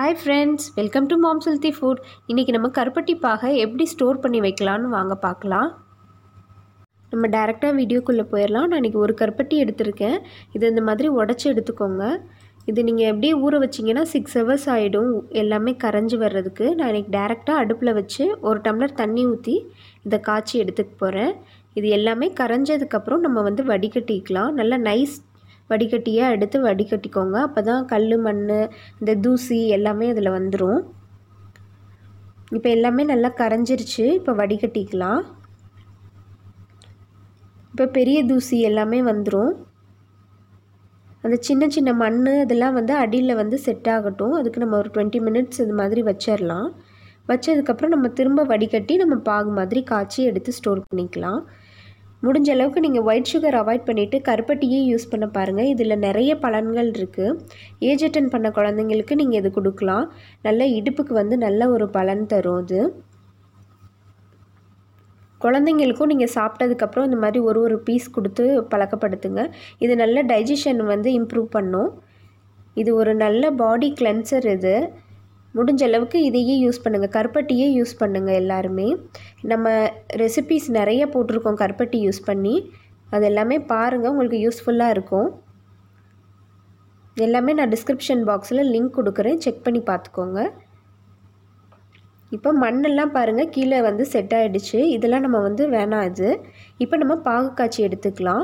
hi friends welcome to mom healthy food இன்றைக்கி நம்ம கருப்பட்டி பாகை எப்படி ஸ்டோர் பண்ணி வைக்கலான்னு வாங்க பார்க்கலாம் நம்ம டேரெக்டாக வீடியோக்குள்ளே போயிடலாம் நான் இன்றைக்கி ஒரு கருப்பட்டி எடுத்திருக்கேன் இது இந்த மாதிரி உடச்சி எடுத்துக்கோங்க இது நீங்கள் எப்படியே ஊற வச்சிங்கன்னா சிக்ஸ் ஹவர்ஸ் ஆகிடும் எல்லாமே கரைஞ்சி வர்றதுக்கு நான் இன்றைக்கி டேரெக்டாக அடுப்பில் வச்சு ஒரு டம்ளர் தண்ணி ஊற்றி இதை காய்ச்சி எடுத்துக்க போகிறேன் இது எல்லாமே கரைஞ்சதுக்கப்புறம் நம்ம வந்து வடிகட்டிக்கலாம் நல்லா நைஸ் வடிகட்டியாக எடுத்து வடிகட்டிக்கோங்க அப்போ தான் கல் மண் இந்த தூசி எல்லாமே அதில் வந்துடும் இப்போ எல்லாமே நல்லா கரைஞ்சிருச்சு இப்போ வடிகட்டிக்கலாம் இப்போ பெரிய தூசி எல்லாமே வந்துடும் அந்த சின்ன சின்ன மண் இதெல்லாம் வந்து அடியில் வந்து செட் ஆகட்டும் அதுக்கு நம்ம ஒரு டுவெண்ட்டி மினிட்ஸ் இது மாதிரி வச்சிடலாம் வச்சதுக்கப்புறம் நம்ம திரும்ப வடிகட்டி நம்ம பாகு மாதிரி காய்ச்சி எடுத்து ஸ்டோர் பண்ணிக்கலாம் முடிஞ்ச அளவுக்கு நீங்கள் ஒயிட் சுகர் அவாய்ட் பண்ணிவிட்டு கருப்பட்டியே யூஸ் பண்ண பாருங்கள் இதில் நிறைய பலன்கள் இருக்குது ஏஜ் அட்டன் பண்ண குழந்தைங்களுக்கு நீங்கள் இது கொடுக்கலாம் நல்ல இடுப்புக்கு வந்து நல்ல ஒரு பலன் தரும் அது குழந்தைங்களுக்கும் நீங்கள் சாப்பிட்டதுக்கப்புறம் இந்த மாதிரி ஒரு ஒரு பீஸ் கொடுத்து பழக்கப்படுத்துங்க இது நல்ல டைஜஷன் வந்து இம்ப்ரூவ் பண்ணும் இது ஒரு நல்ல பாடி கிளென்சர் இது முடிஞ்ச அளவுக்கு இதையே யூஸ் பண்ணுங்கள் கருப்பட்டியே யூஸ் பண்ணுங்கள் எல்லாருமே நம்ம ரெசிபீஸ் நிறைய போட்டிருக்கோம் கருப்பட்டி யூஸ் பண்ணி அது எல்லாமே பாருங்கள் உங்களுக்கு யூஸ்ஃபுல்லாக இருக்கும் எல்லாமே நான் டிஸ்கிரிப்ஷன் பாக்ஸில் லிங்க் கொடுக்குறேன் செக் பண்ணி பார்த்துக்கோங்க இப்போ மண்ணெல்லாம் பாருங்கள் கீழே வந்து செட் ஆகிடுச்சு இதெல்லாம் நம்ம வந்து வேணாம் இது இப்போ நம்ம பாகு காய்ச்சி எடுத்துக்கலாம்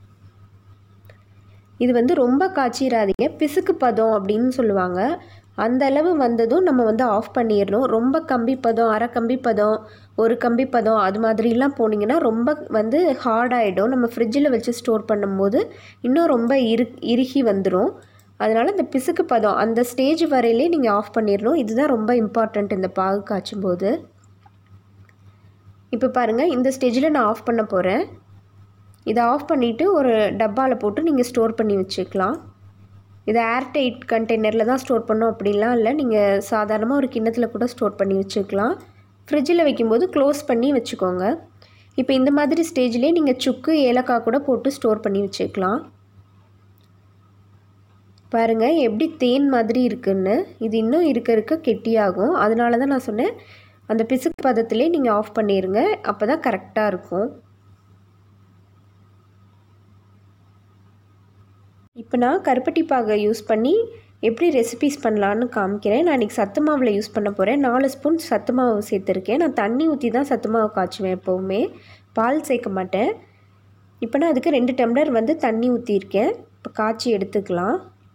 இது வந்து ரொம்ப காய்ச்சிடாதீங்க பிசுக்கு பதம் அப்படின்னு சொல்லுவாங்க அந்த அளவு வந்ததும் நம்ம வந்து ஆஃப் பண்ணிடணும் ரொம்ப கம்பி பதம் அரை கம்பி பதம் ஒரு கம்பி பதம் அது மாதிரிலாம் போனீங்கன்னா ரொம்ப வந்து ஹார்டாகிடும் நம்ம ஃப்ரிட்ஜில் வச்சு ஸ்டோர் பண்ணும்போது இன்னும் ரொம்ப இரு இறுகி வந்துடும் அதனால் இந்த பிசுக்கு பதம் அந்த ஸ்டேஜ் வரையிலே நீங்கள் ஆஃப் பண்ணிடணும் இதுதான் ரொம்ப இம்பார்ட்டண்ட் இந்த பாகு காய்ச்சும் போது இப்போ பாருங்கள் இந்த ஸ்டேஜில் நான் ஆஃப் பண்ண போகிறேன் இதை ஆஃப் பண்ணிவிட்டு ஒரு டப்பாவில் போட்டு நீங்கள் ஸ்டோர் பண்ணி வச்சுக்கலாம் இதை ஏர்டைட் கண்டெய்னரில் தான் ஸ்டோர் பண்ணோம் அப்படிலாம் இல்லை நீங்கள் சாதாரணமாக ஒரு கிண்ணத்தில் கூட ஸ்டோர் பண்ணி வச்சுக்கலாம் ஃப்ரிட்ஜில் வைக்கும்போது க்ளோஸ் பண்ணி வச்சுக்கோங்க இப்போ இந்த மாதிரி ஸ்டேஜ்லேயே நீங்கள் சுக்கு ஏலக்காய் கூட போட்டு ஸ்டோர் பண்ணி வச்சுக்கலாம் பாருங்கள் எப்படி தேன் மாதிரி இருக்குன்னு இது இன்னும் இருக்க இருக்க கெட்டியாகும் அதனால தான் நான் சொன்னேன் அந்த பிசுக்கு பதத்திலே நீங்கள் ஆஃப் பண்ணிடுங்க அப்போ தான் கரெக்டாக இருக்கும் இப்போ நான் கருப்பட்டி பாகை யூஸ் பண்ணி எப்படி ரெசிபீஸ் பண்ணலான்னு காமிக்கிறேன் நான் இன்றைக்கி சத்து மாவில் யூஸ் பண்ண போகிறேன் நாலு ஸ்பூன் சத்து மாவு சேர்த்துருக்கேன் நான் தண்ணி ஊற்றி தான் சத்து மாவு காய்ச்சுவேன் எப்போவுமே பால் சேர்க்க மாட்டேன் இப்போ நான் அதுக்கு ரெண்டு டம்ளர் வந்து தண்ணி ஊற்றிருக்கேன் இப்போ காய்ச்சி எடுத்துக்கலாம்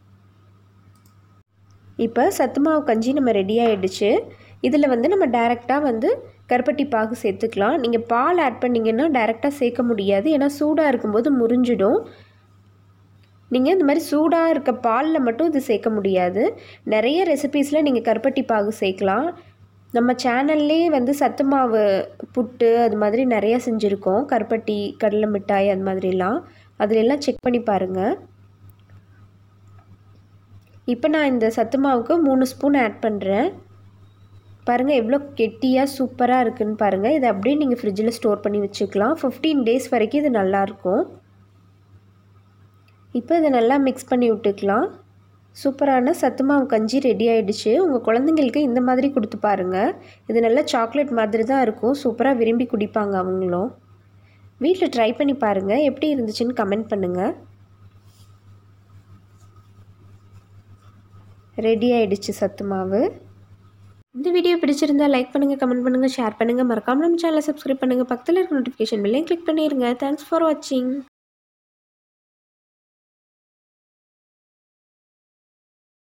இப்போ சத்து மாவு கஞ்சி நம்ம ரெடி ஆகிடுச்சு இதில் வந்து நம்ம டேரெக்டாக வந்து கருப்பட்டி பாகு சேர்த்துக்கலாம் நீங்கள் பால் ஆட் பண்ணிங்கன்னா டேரெக்டாக சேர்க்க முடியாது ஏன்னா சூடாக இருக்கும்போது முறிஞ்சிடும் நீங்கள் இந்த மாதிரி சூடாக இருக்க பாலில் மட்டும் இது சேர்க்க முடியாது நிறைய ரெசிபீஸில் நீங்கள் கருப்பட்டி பாகு சேர்க்கலாம் நம்ம சேனல்லே வந்து சத்து மாவு புட்டு அது மாதிரி நிறையா செஞ்சுருக்கோம் கருப்பட்டி கடலை மிட்டாய் அது மாதிரிலாம் அதிலெல்லாம் செக் பண்ணி பாருங்கள் இப்போ நான் இந்த சத்து மாவுக்கு மூணு ஸ்பூன் ஆட் பண்ணுறேன் பாருங்கள் எவ்வளோ கெட்டியாக சூப்பராக இருக்குதுன்னு பாருங்கள் இதை அப்படியே நீங்கள் ஃப்ரிட்ஜில் ஸ்டோர் பண்ணி வச்சுக்கலாம் ஃபிஃப்டீன் டேஸ் வரைக்கும் இது நல்லாயிருக்கும் இப்போ இதை நல்லா மிக்ஸ் பண்ணி விட்டுக்கலாம் சூப்பரான சத்து மாவு கஞ்சி ரெடி ஆகிடுச்சு உங்கள் குழந்தைங்களுக்கு இந்த மாதிரி கொடுத்து பாருங்கள் இது நல்லா சாக்லேட் மாதிரி தான் இருக்கும் சூப்பராக விரும்பி குடிப்பாங்க அவங்களும் வீட்டில் ட்ரை பண்ணி பாருங்கள் எப்படி இருந்துச்சுன்னு கமெண்ட் பண்ணுங்கள் ரெடி ஆகிடுச்சு சத்து மாவு இந்த வீடியோ பிடிச்சிருந்தா லைக் பண்ணுங்கள் கமெண்ட் பண்ணுங்கள் ஷேர் பண்ணுங்கள் மறக்காமல் நம்ம சேனலை சப்ஸ்கிரைப் பண்ணுங்கள் பக்கத்தில் இருக்க நோட்டிஃபிகேஷன் பெல்லையும் கிளிக் பண்ணிடுங்க தேங்க்ஸ் ஃபார் வாட்சிங்